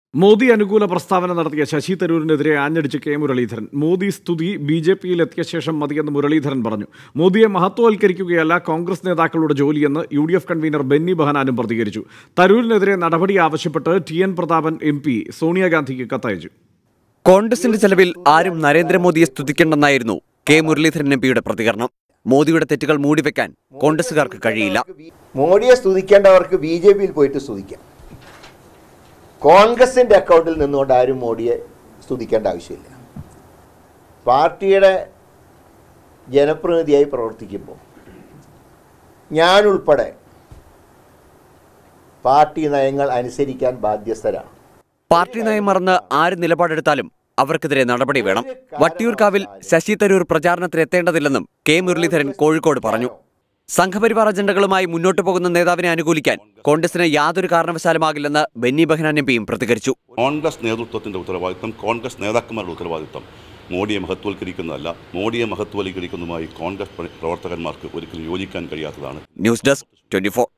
മോദി അനുകൂല പ്രസ്താവന നടത്തിയ ശശി തരൂരിനെതിരെ ആഞ്ഞടിച്ച് കെ മുരളീധരൻ മോദി സ്തുതി ബി ജെ പിയിൽ എത്തിയ ശേഷം മതിയെന്ന് മുരളീധരൻ പറഞ്ഞു മോദിയെ മഹത്വവൽക്കരിക്കുകയല്ല കോൺഗ്രസ് നേതാക്കളുടെ ജോലിയെന്ന് U D F convener Benny ബഹനാനും പ്രതികരിച്ചു തരൂരിനെതിരെ നടപടി ആവശ്യപ്പെട്ട് T N Prathapan M P സോണിയാഗാന്ധിക്ക് കത്തയച്ചു കോൺഗ്രസിന്റെ ചെലവിൽ ആരും നരേന്ദ്രമോദിയെ സ്തുതിക്കേണ്ടെന്നായിരുന്നു കെ മുരളീധരൻ എം പിയുടെ പ്രതികരണം മോദിയുടെ തെറ്റുകൾ മൂടിവെക്കാൻ കോൺഗ്രസുകാർക്ക് കഴിയില്ല മോഡിയെ സ്തുതിക്കേണ്ടവർക്ക് ബി ജെ പിയിൽ പോയിട്ട് സ്തുതിക്കാം കോൺഗ്രസിന്റെ അക്കൗണ്ടിൽ നിന്നുകൊണ്ട് ആരും മോഡിയെ സ്തുതിക്കേണ്ട ആവശ്യമില്ല പാർട്ടിയുടെ ജനപ്രതിനിധിയായി പ്രവർത്തിക്കുമ്പോൾ ഞാനുൾപ്പെടെ പാർട്ടി നയങ്ങൾ അനുസരിക്കാൻ ബാധ്യസ്ഥരാണ് പാർട്ടി നയം മറന്ന് ആര് നിലപാടെടുത്താലും അവർക്കെതിരെ നടപടി വേണം വട്ടിയൂർക്കാവിൽ ശശി തരൂർ പ്രചാരണത്തിന് എത്തേണ്ടതില്ലെന്നും കെ മുരളീധരൻ കോഴിക്കോട് പറഞ്ഞു സംഘപരിവാർ അജണ്ടകളുമായി മുന്നോട്ടു പോകുന്ന നേതാവിനെ അനുകൂലിക്കാൻ കോൺഗ്രസിന് യാതൊരു കാരണവശാലുമാകില്ലെന്ന് ബെന്നി ബെഹനാൻ എം പിയും പ്രതികരിച്ചു കോൺഗ്രസ് നേതൃത്വത്തിൻ്റെ ഉത്തരവാദിത്തം കോൺഗ്രസ് നേതാക്കന്മാരുടെ ഉത്തരവാദിത്തം മോഡിയെ മഹത്വവൽക്കരിക്കുന്നതല്ല മോഡിയെ മഹത്വവൽക്കരിക്കുന്നതുമായി കോൺഗ്രസ് പ്രവർത്തകന്മാർക്ക് ഒരിക്കലും യോജിക്കാൻ കഴിയാത്തതാണ് ന്യൂസ് ഡെസ്ക് ട്വന്റി